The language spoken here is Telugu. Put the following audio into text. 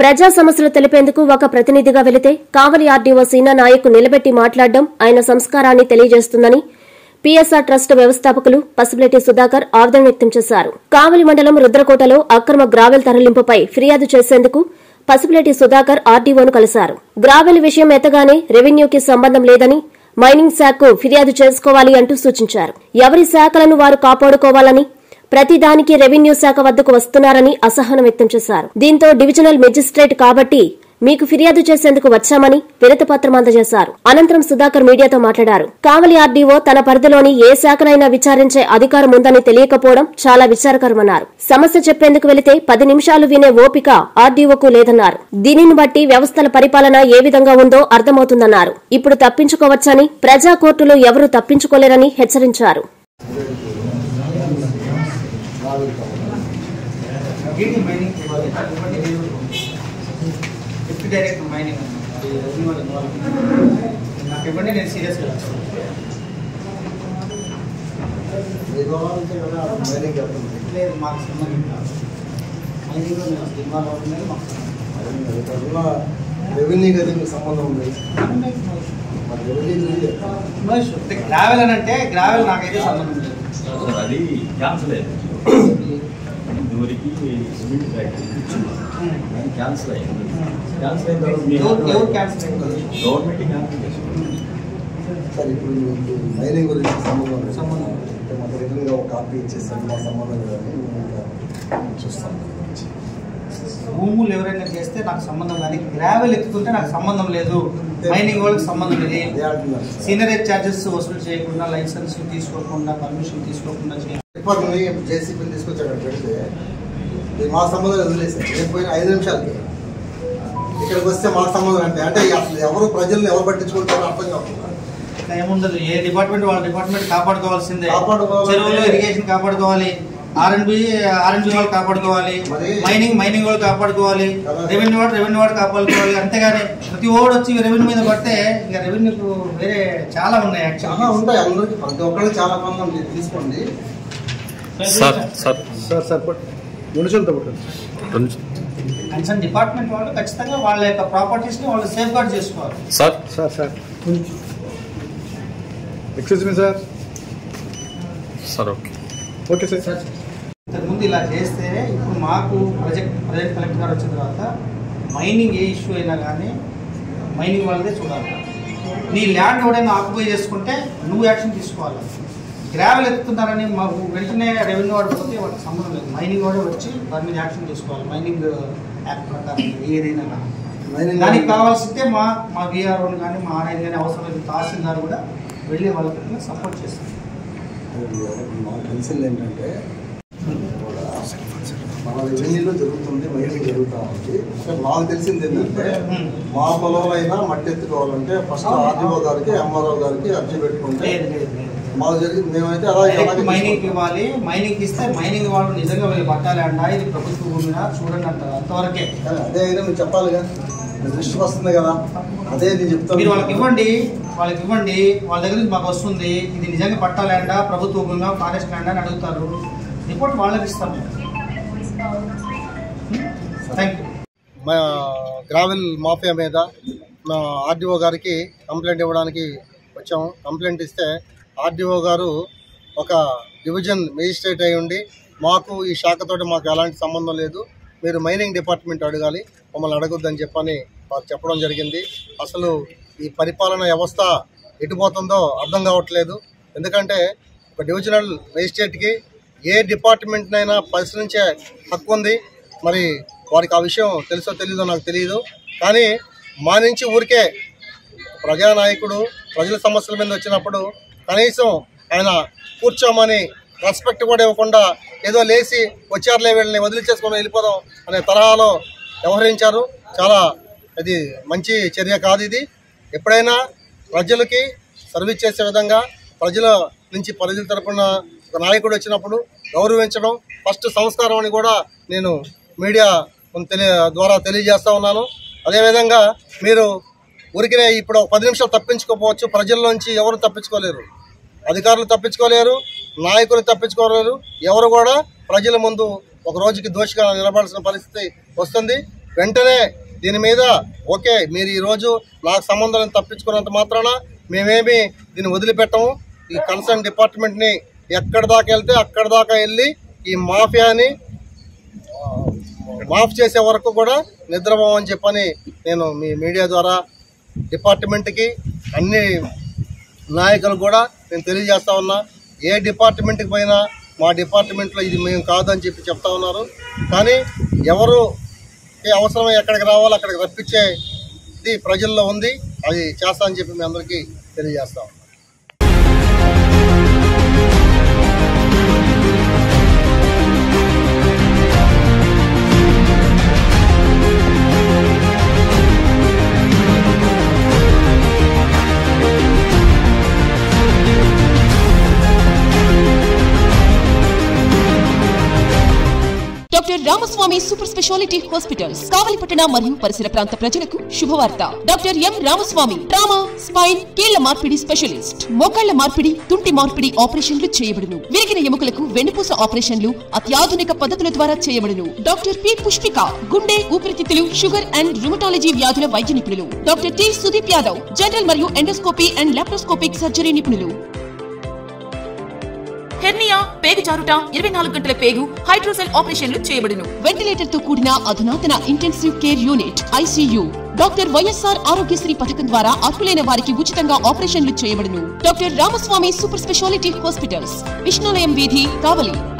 ప్రజా సమస్యలు తెలిపేందుకు ఒక ప్రతినిధిగా వెళితే కావలి ఆర్డీఓ సీనా నాయక్ నిలబెట్టి మాట్లాడడం ఆయన సంస్కారాన్ని తెలియజేస్తుందని పీఎస్ఆర్ ట్రస్ట్ వ్యవస్థాపకులు పసుపులెట్టి సుధాకర్ ఆవేదన వ్యక్తం చేశారు కావలి మండలం రుద్రకోటలో అక్రమ గ్రావెల్ తరలింపుపై ఫిర్యాదు చేసేందుకు పసుపులెట్టి సుధాకర్ ఆర్డీఓను కలిశారు గ్రావెల్ విషయం ఎత్తగానే రెవెన్యూకి సంబంధం లేదని మైనింగ్ శాఖకు ఫిర్యాదు చేసుకోవాలి అంటూ సూచించారు ఎవరి శాఖలను వారు కాపాడుకోవాలని ప్రతిదానికి రెవెన్యూ శాఖ వద్దకు వస్తున్నారని అసహనం వ్యక్తం చేశారు దీంతో డివిజనల్ మెజిస్ట్రేట్ కాబట్టి మీకు ఫిర్యాదు చేసేందుకు వచ్చామని వినతిపత్రం అందజేశారు అనంతరం సుధాకర్ మీడియాతో మాట్లాడారు కావలి ఆర్డీఓ తన పరిధిలోని ఏ శాఖనైనా విచారించే అధికారం ఉందని తెలియకపోవడం చాలా విచారకరమన్నారు సమస్య చెప్పేందుకు వెళితే పది నిమిషాలు వినే ఓపిక ఆర్డీఓకు లేదన్నారు దీనిని బట్టి వ్యవస్థల పరిపాలన ఏ విధంగా ఉందో అర్థమవుతుందన్నారు ఇప్పుడు తప్పించుకోవచ్చని ప్రజా కోర్టులో ఎవరూ తప్పించుకోలేరని హెచ్చరించారు ఏంటి మైనింగ్ ఫిఫ్టీ డైరెక్ట్ మైనింగ్ నాకు ఇవ్వండి నేను సీరియస్గా రాస్తాను లేదు మాకు సంబంధం కాదు మైనింగ్లో నేను అసలు ఇన్వాల్వ్ అవుతుంది మాకు సంబంధం రెవెన్యూ కదా మీకు సంబంధం ఉంది మరి రెవెన్యూ ఉంది. గ్రావెల్ అని అంటే గ్రావెల్ నాకైతే సంబంధం లేదు సార్ అది క్యాన్సిల్ అయింది ఇదివరకు సిమెంట్ ఫ్యాక్టరీ అది క్యాన్సిల్ అయింది క్యాన్సిల్ అయిన తర్వాత మీ ఎవరు ఎవరు క్యాన్సిల్ అయింది గవర్నమెంట్ క్యాన్సిల్ చేసింది సార్ ఇప్పుడు మీకు మైనింగ్ గురించి సంబంధం లేదు. సంబంధం. అంటే మాకు రిటర్న్గా ఒక కాపీ ఇచ్చేసాను మా సంబంధం లేదని మేము ఇంకా చూస్తాం దాని గురించి. భూములు ఎవరైనా చేస్తే నాకు సంబంధం కానీ గ్రావెల్ ఎత్తుకుంటే నాకు సంబంధం లేదు మైనింగ్ వాళ్ళకి సంబంధం లేదు అదే అంటున్నాను సార్. సీనియర్ ఛార్జెస్ వసూలు చేయకుండా లైసెన్స్ తీసుకోకుండా పర్మిషన్ తీసుకోకుండా చేయాలి డిపార్ట్మెంట్ జేసీబీని తీసుకొచ్చి అక్కడ పెడితే ఇది మా సంబంధం వదిలేసారు నేను పోయిన ఐదు నిమిషాలకి ఇక్కడికి వస్తే మా సంబంధం అంటే అంటే అసలు ఎవరు ప్రజల్ని ఎవరు పట్టించుకుంటారో అర్థం కాకుండా ఏముండదు ఏ డిపార్ట్మెంట్ వాళ్ళ డిపార్ట్మెంట్ కాపాడుకోవాల్సిందే కాపాడుకోవాలి. చెరువులు ఇరిగేషన్ కాపాడుకోవాలి ఆర్ఎండ్బి ఆర్ఎండ్బి వాళ్ళు కాపాడుకోవాలి మరి- మైనింగ్ మైనింగ్ వాళ్ళు కాపాడుకోవాలి కదా. రెవెన్యూ వాడు రెవెన్యూ వాడు కాపాడుకోవాలి అంతేగాని ప్రతి ఓడు వచ్చి రెవెన్యూ మీద పడితే ఇంకా రెవెన్యూకు వేరే చాలా ఉన్నాయి చాలా యాక్చువల్గా ఉంటాయి అందరికి ప్రతి ఒక్కరికి చాలా మంది ఉంది. తీసుకోండి సార్ సార్ సార్ సార్ మునిషులతో రెండు కన్సర్న్ డిపార్ట్మెంట్ వాళ్ళు ఖచ్చితంగా వాళ్ళ యొక్క ప్రాపర్టీస్ ని వాళ్ళు సేఫ్ గార్డ్ చేసుకోవాలి sir sir sir excuse me sir sir okay okay sir ఇంతకుముందు ఇలా చేస్తే ఇప్పుడు మాకు ప్రాజెక్ట్ ప్రాజెక్ట్ కలెక్టర్ గారు వచ్చిన తర్వాత మైనింగ్ ఏ ఇష్యూ అయినా కానీ మైనింగ్ వాళ్ళదే చూడాలి నీ ల్యాండ్ ఎవడైనా ఆక్యుపై చేసుకుంటే నువ్వు యాక్షన్ తీసుకోవాలి గ్రావెల్ ఎత్తుతున్నారని మాకు వెంటనే రెవెన్యూ వాడు పోతే వాళ్ళకి సంబంధం లేదు మైనింగ్ వాడే వచ్చి దాని మీద యాక్షన్ తీసుకోవాలి మైనింగ్ యాక్ట్ ప్రకారం ఏదైనా కానీ మైనింగ్ దానికి కావాల్సిందే మా మా విఆర్ఓని కానీ మా ఆర్ఐ కానీ అవసరమైన తహసీల్దార్ కూడా వెళ్ళి వాళ్ళకి సపోర్ట్ చేస్తారు మాకు తెలిసింది ఏంటంటే మన రెవెన్యూలో జరుగుతుంది మైనింగ్ జరుగుతూ ఉంది అంటే మాకు తెలిసింది ఏంటంటే మా పొలంలో మట్టి ఎత్తుకోవాలంటే ఫస్ట్ ఆర్డీఓ గారికి ఎంఆర్ఓ గారికి అర్జీ పెట్టుకుంటే లేదు లేదు లేదు మాకు జరిగింది మేమైతే అలాగే డైరెక్ట్ అలాగే మైనింగ్ తీసుకుంటాం. ఇవ్వాలి మైనింగ్ ఇస్తే మైనింగ్ వాళ్ళు నిజంగా వీళ్ళు పట్టాలి అండా ఇది ప్రభుత్వ భూమినా చూడండి అంటారు అంతవరకే కానీ అదే అయినా మీరు చెప్పాలిగా మీ దృష్టికి వస్తుంది కదా అదే నేను చెప్తాను మీరు వాళ్ళకి ఇవ్వండి వాళ్ళకి ఇవ్వండి వాళ్ళ దగ్గర నుంచి మాకు వస్తుంది ఇది నిజంగా పట్టా ల్యాండా ప్రభుత్వ భూమిగా ఫారెస్ట్ ల్యాండా అని అడుగుతారు రిపోర్ట్ వాళ్ళకి ఇస్తాం థ్యాంక్ యూ మా గ్రావెల్ మాఫియా మీద మా ఆర్డీఓ గారికి కంప్లైంట్ ఇవ్వడానికి వచ్చాము కంప్లైంట్ ఇస్తే ఆర్డీఓ గారు ఒక డివిజన్ మేజిస్ట్రేట్ అయి ఉండి మాకు ఈ శాఖతోటి మాకు ఎలాంటి సంబంధం లేదు మీరు మైనింగ్ డిపార్ట్మెంట్ అడగాలి మమ్మల్ని అడగొద్దని చెప్పని మాకు చెప్పడం జరిగింది అసలు ఈ పరిపాలన వ్యవస్థ ఎటుపోతుందో అర్థం కావట్లేదు ఎందుకంటే ఒక డివిజనల్ మేజిస్ట్రేట్కి ఏ డిపార్ట్మెంట్నైనా పరిశీలించే హక్కు ఉంది మరి వారికి ఆ విషయం తెలుసో తెలీదో నాకు తెలియదు కానీ మా నుంచి ఊరికే ప్రజానాయకుడు ప్రజల సమస్యల మీద వచ్చినప్పుడు కనీసం ఆయన కూర్చోమని రెస్పెక్ట్ కూడా ఇవ్వకుండా ఏదో లేచి వచ్చారులే వీళ్ళని వదిలిచేసుకొని వెళ్ళిపోదాం అనే తరహాలో వ్యవహరించారు చాలా ఇది మంచి చర్య కాదు ఇది ఎప్పుడైనా ప్రజలకి సర్వీస్ చేసే విధంగా ప్రజల నుంచి ప్రజల తరపున ఒక నాయకుడు వచ్చినప్పుడు గౌరవించడం ఫస్ట్ సంస్కారం అని కూడా నేను మీడియా తెలియ ద్వారా తెలియజేస్తా ఉన్నాను అదేవిధంగా మీరు ఊరికినే ఇప్పుడు ఒక పది నిమిషాలు తప్పించుకోపోవచ్చు ప్రజల్లోంచి ఎవరు తప్పించుకోలేరు అధికారులు తప్పించుకోలేరు నాయకులు తప్పించుకోలేరు ఎవరు కూడా ప్రజల ముందు ఒక రోజుకి దోషిగా నిలబడాల్సిన పరిస్థితి వస్తుంది వెంటనే దీని మీద ఓకే మీరు ఈరోజు నాకు సంబంధం తప్పించుకున్నంత మాత్రాన మేమేమి దీన్ని వదిలిపెట్టము ఈ కన్సర్న్ డిపార్ట్మెంట్ని ఎక్కడి దాకా వెళ్తే అక్కడి దాకా వెళ్ళి ఈ మాఫియాని మాఫ్ చేసే వరకు కూడా నిద్రపోమని చెప్పని నేను మీ మీడియా ద్వారా డిపార్ట్మెంట్కి అన్ని నాయకులు కూడా నేను తెలియజేస్తా ఉన్నా ఏ డిపార్ట్మెంట్కి పోయినా మా డిపార్ట్మెంట్లో ఇది మేము కాదని చెప్పి చెప్తా ఉన్నారు కానీ ఎవరు ఏ అవసరం ఎక్కడికి రావాలో అక్కడికి రప్పించేది ప్రజల్లో ఉంది అది చేస్తా అని చెప్పి మీ అందరికీ తెలియజేస్తాం doctor Ramaswamy super speciality hospitals కావలిపట్టణ మరియు పరిసర ప్రాంత ప్రజలకు శుభవార్త doctor M Ramaswamy trauma spine కీళ్ల మార్పిడి స్పెషలిస్ట్ మోకాళ్ల మార్పిడి తుంటి మార్పిడి ఆపరేషన్లు చేయబడును విరిగిన ఎముకలకు వెన్నుపూస ఆపరేషన్లు అత్యాధునిక పద్ధతుల ద్వారా చేయబడును డాక్టర్ పి పుష్పిక గుండె ఊపిరితిత్తులు షుగర్ అండ్ రుమటాలజీ వ్యాధుల వైద్య నిపుణులు doctor T Sudeep Yadav general మరియు ఎండోస్కోపీ అండ్ లాప్రోస్కోపిక్ సర్జరీ నిపుణులు హెర్నియా పేగు జారుట ఇరవై నాలుగు గంటల పేగు హైడ్రోసెల్ ఆపరేషన్లు చేయబడును వెంటిలేటర్ తో కూడిన అధునాతన intensive care unit ICU doctor YSR Aarogyasri పథకం ద్వారా అర్హులైన వారికి ఉచితంగా ఆపరేషన్లు చేయబడును doctor Ramaswamy super speciality hospitals Vishnulayam వీధి కావలి